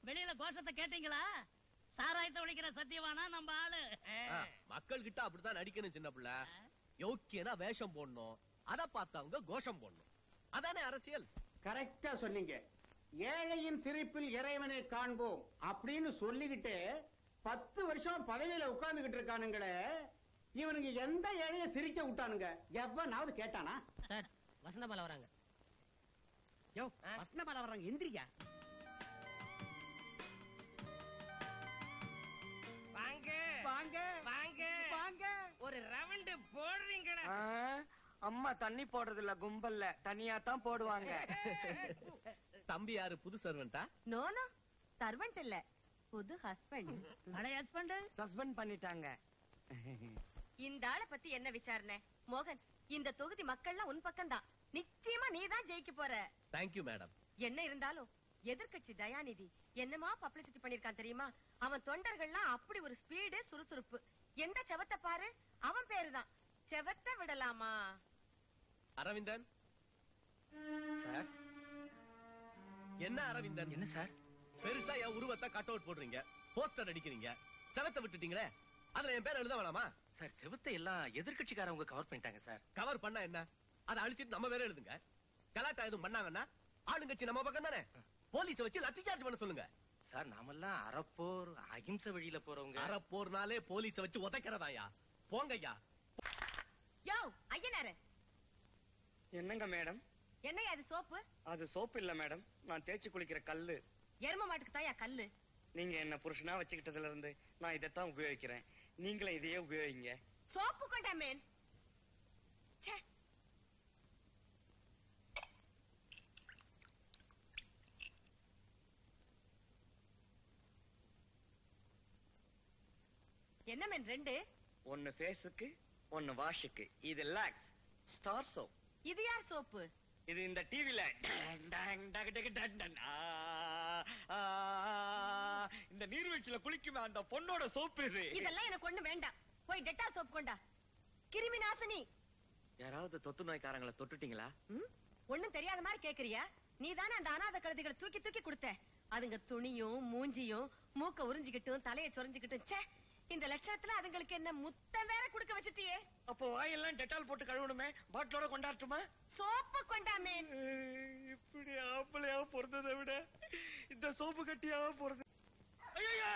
வெளியில கோஷத்தை கேட்டீங்களா சாராயத்தை ஒழிக்கிற சத்தியவானா நம்ம ஆளு ஆ, மக்கள் கிட்ட அப்படித்தான் நடிக்கணும் சின்ன பிள்ளை யோக்கியனா வேஷம் போடணும் அத பார்த்தவங்க கோஷம் போடணும் அதானே அரசியல் கரெக்டா சொன்னீங்க ஏழையின் சிரிப்பில் இறைவனை காண்போம் அப்படின்னு சொல்லிக்கிட்டு பத்து வருஷம் பதவியில உட்கார்ந்துகிட்டு இருக்கானுங்களே இவனுங்க எந்த ஏழைய சிரிக்க விட்டானுங்க எவனாவது கேட்டானா சார் வசந்தபால வராங்க யோ வசந்தபால வர்றாங்க எந்திரியா வாங்க வாங்க வாங்க வாங்க ஒரு ரவுண்டு போடுறீங்களா ஆ, அம்மா தண்ணி போடுறது இல்ல கும்பல்ல தனியா தான் போடுவாங்க தம்பி யாரு புது சர்வெண்டா நோ நோ சர்வெண்ட் இல்ல புது ஹஸ்பண்ட் பழைய ஹஸ்பண்ட் சஸ்பெண்ட் பண்ணிட்டாங்க இந்த ஆளை பத்தி என்ன விசாரணை மோகன் இந்த தொகுதி மக்கள்லாம் உன் பக்கம் தான் நிச்சயமா நீ தான் ஜெயிக்க போற தேங்க்யூ மேடம் என்ன இருந்தாலும் எதிர்க்கட்சி தயாநிதி என்னமா பப்ளிசிட்டி பண்ணிருக்கான் தெரியுமா அவன் தொண்டர்கள்லாம் அப்படி ஒரு ஸ்பீடு சுறுசுறுப்பு எந்த செவத்தை பாரு அவன் பேருதான் செவத்தை விடலாமா அரவிந்தன் சார் என்ன அரவிந்தன் என்ன சார் பெருசா என் உருவத்தை கட் அவுட் போடுறீங்க போஸ்டர் அடிக்கிறீங்க செவத்தை விட்டுட்டீங்களே அதுல என் பேர் எழுத வேணாமா சார் செவத்தை எல்லாம் எதிர்கட்சிக்காரவங்க கவர் பண்ணிட்டாங்க சார் கவர் பண்ணா என்ன அதை அழிச்சிட்டு நம்ம வேற எழுதுங்க கலாட்டா எதுவும் பண்ணாங்கன்னா ஆளுங்கட்சி நம்ம பக்கம் தானே போலீஸ வச்சு லத்தி சார்ஜ் பண்ண சொல்லுங்க சார் நாமெல்லாம் அறப்போர் அகிம்சை வழியில போறவங்க அறப்போர்னாலே போலீஸ வச்சு உதைக்கிறதாயா போங்கய்யா யோ ஐயனாரு என்னங்க மேடம் என்னையா அது சோப்பு அது சோப்பு இல்ல மேடம் நான் தேய்ச்சி குளிக்கிற கல்லு எரும மாட்டுக்கு தாயா கல்லு நீங்க என்ன புருஷனா வச்சுக்கிட்டதுல இருந்து நான் இதைத்தான் உபயோகிக்கிறேன் நீங்களும் இதையே உபயோகிங்க சோப்பு கொண்டா மேன் ச்சே. என்ன மேன் ரெண்டு ஒன்னு ஃபேஸுக்கு ஒன்னு வாஷுக்கு இது லாக்ஸ் ஸ்டார் சோப் இது யார் சோப்பு இது இந்த டிவில இந்த நீர்வீழ்ச்சியில குளிக்குமே அந்த பொண்ணோட சோப்பு இது இதெல்லாம் எனக்கு ஒண்ணு வேண்டாம் போய் டெட்டால் சோப்பு கொண்டா கிருமி நாசினி யாராவது தொத்து நோய்க்காரங்களை தொட்டுட்டீங்களா ம்? ஒண்ணும் தெரியாத மாதிரி கேக்குறியா நீ தானே அந்த அனாதை கழுதைகளை தூக்கி தூக்கி கொடுத்த அதுங்க துணியும் மூஞ்சியும் மூக்க உறிஞ்சிக்கிட்டும் தலையை சொரிஞ்சுக்கிட்டும் ச்சே இந்த லட்சணத்துல அதுங்களுக்கு என்ன முத்தம் வேற குடுக்க வச்சுட்டியே அப்போ வாயெல்லாம் டெட்டால் போட்டு கழுவணுமே பாட்டிலோட கொண்டாட்டுமா சோப்பு கொண்டாமே இப்படி ஆம்பளையா பிறந்ததை விட இந்த சோப்பு கட்டியா பிறந்த ஐயா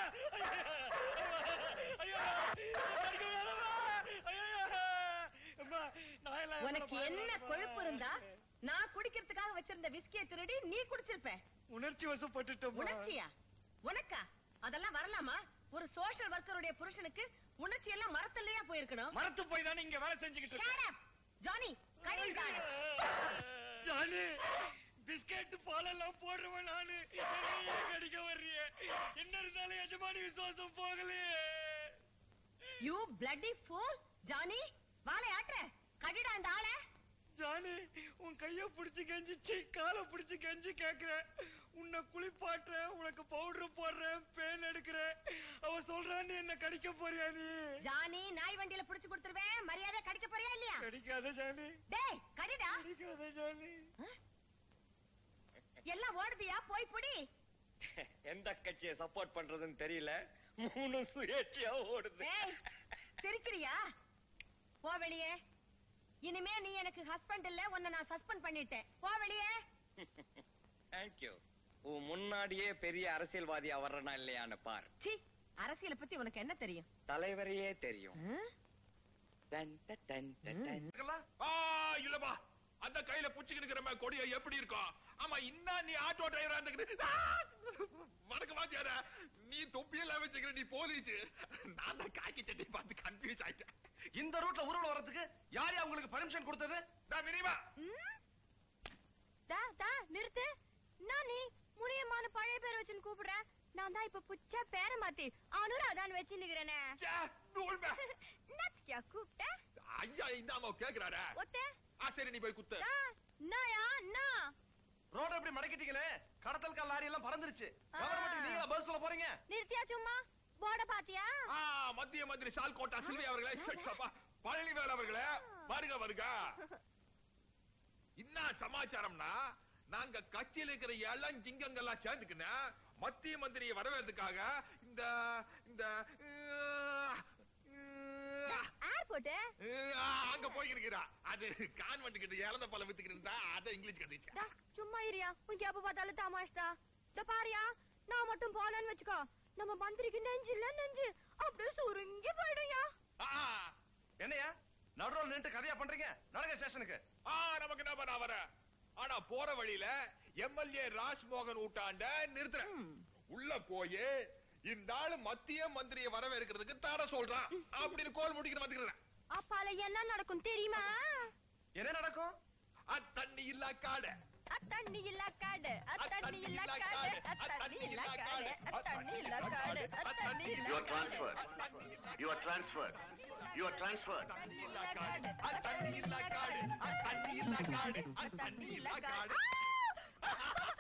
உனக்கு என்ன கொழுப்பு இருந்தா நான் குடிக்கிறதுக்காக வச்சிருந்த விஸ்கியை திருடி நீ குடிச்சிருப்ப உணர்ச்சி வசப்பட்டுட்டோம் உணர்ச்சியா உனக்கா அதெல்லாம் வரலாமா ஒரு சோஷியல் ஒர்க்கருடைய புருஷனுக்கு உணர்ச்சி எல்லாம் மரத்திலேயா போயிருக்கணும் மரத்து போய் தானே இங்க வேலை செஞ்சுக்கிட்டு Shut up! ஜானி கடையில் தாழ ஜானி பிஸ்கெட் பாலெல்லாம் போடுறவன் நானு என்னையே கடிக்க வர்றிய என்ன இருந்தாலும் எஜமானி விசுவாசம் போகலையே யூ பிளட்டி ஃபூல் ஜானி வாழை ஆட்டுற கடிடா அந்த ஆளை ஜானி உன் கைய புடிச்சு கெஞ்சி சீ, காலை புடிச்சு கெஞ்சி கேக்குறேன் உன்னை குளிப்பாட்டுறேன் உனக்கு பவுடர் போடுறேன் பேன் எடுக்கிறேன் அவ சொல்றான் நீ என்ன கடிக்க போறியா நீ ஜானி நாய் வண்டியில புடிச்சு கொடுத்துருவேன் மரியாதை கடிக்க போறியா இல்லையா கடிக்காத ஜானி டேய் கடிடா கடிக்காத ஜானி எல்லாம் ஓடுதியா போய் புடி எந்த கட்சியை சப்போர்ட் பண்றதுன்னு தெரியல மூணு சுயேட்சையா ஓடுது டேய் சிரிக்கிறியா போ வெளியே இனிமே நீ எனக்கு ஹஸ்பண்ட் இல்ல உன்னை நான் சஸ்பெண்ட் பண்ணிட்டேன் போ வெளியே தேங்க்யூ உன் முன்னாடியே பெரிய அரசியல்வாதியா வர்றனா இல்லையான்னு பார் சி அரசியலை பத்தி உனக்கு என்ன தெரியும் தலைவரையே தெரியும் ஆ? டன், டன், டன், டன், டன். ஆ, இல்லப்பா அந்த கையில புடிச்சுக்கிட்டு மாதிரி கொடிய எப்படி இருக்கும் ஆமா இன்னும் நீ ஆட்டோ டிரைவரா இருந்துக்கிட்டு ஆ! வணக்கம் வாத்தியார நீ தொப்பியெல்லாம் வச்சுக்கிற நீ போலீஸ் நான் தான் காக்கி சட்டை பார்த்து கன்ஃபியூஸ் ஆயிட்டேன் இந்த ரூட்ல ஊர்வலம் வர்றதுக்கு யார் யா உங்களுக்கு பர்மிஷன் கொடுத்தது நான் மினிமா ம்? தா தா நிறுத்து நான் நீ முனியமான பழைய பேர் வச்சுன்னு கூப்பிடுறேன் நான் தான் இப்ப புச்சா பேர மாத்தி அனுராதான் வச்சு நிக்கிறேனே ச்சே, நூல் மே. நத்தியா கூப்பிட்ட ஐயா இந்தாம கேக்குறாரு ஒத்த ஆ சரி நீ போய் குத்து தா நாயா நா ரோட எப்படி மடக்கிட்டீங்களே கடத்தல் கால் லாரி எல்லாம் பறந்துருச்சு கவர்மெண்ட் நீங்களா பதில் சொல்ல போறீங்க நிறுத்தியா சும்மா போர்ட பாத்தியா ஆ மத்திய மந்திரி சால் கோட்டா சில்வி அவர்களே அப்பா, பழனிவேல் அவர்களே வருக வருக என்ன சமாச்சாரம்னா நாங்க கட்சியில இருக்கிற எல்லாம் ஜிங்கங்கள்லாம் சேர்ந்துக்கின மத்திய மந்திரியை வரவேற்கிறதுக்காக இந்த இந்த அஹ், அஹ், ஏர்போர்ட் அஹ், அங்க போயிருக்கிறா அது கான்வென்ட் கிட்ட இழந்த பல வித்துக்கிட்டு இருந்தா அதை இங்கிலீஷ் கத்துச்சு சும்மா இரியா உனக்கு எப்ப பார்த்தாலும் தமாஷ்தா இந்த பாரியா நான் மட்டும் போனேன்னு வச்சுக்கோ நம்ம மந்திரிக்கு நெஞ்சு இல்ல நெஞ்சு அப்படியே சுருங்கி போயிடுயா என்னையா நடுரோல் நின்று கதையா பண்றீங்க நடங்க ஸ்டேஷனுக்கு ஆ நமக்கு என்ன பண்ண வர ஆனா போற வழியில எம்எல்ஏ ராஜ்மோகன் ஊட்டாண்ட நிறுத்துறேன் உள்ள போய் இந்த ஆளு மத்திய மந்திரியை வரவேற்கிறதுக்கு தர சொல்றான் அப்படின்னு கோல் முடிக்கிற வந்துக்கிறேன் அப்பால என்ன நடக்கும் தெரியுமா என்ன நடக்கும் தண்ணி இல்ல காடு அத்தண்ணி இல்ல காடு அத்தண்ணி இல்ல காடு அத்தண்ணி இல்ல காடு அத்தண்ணி இல்ல காடு அத்தண்ணி இல்ல You are காடு transferred. You are transferred. You are transferred. தண்ணி இல்ல காடு தண்ணி இல்ல காடு தண்ணி இல்ல காடு தண்ணி இல்ல காடு ஆ!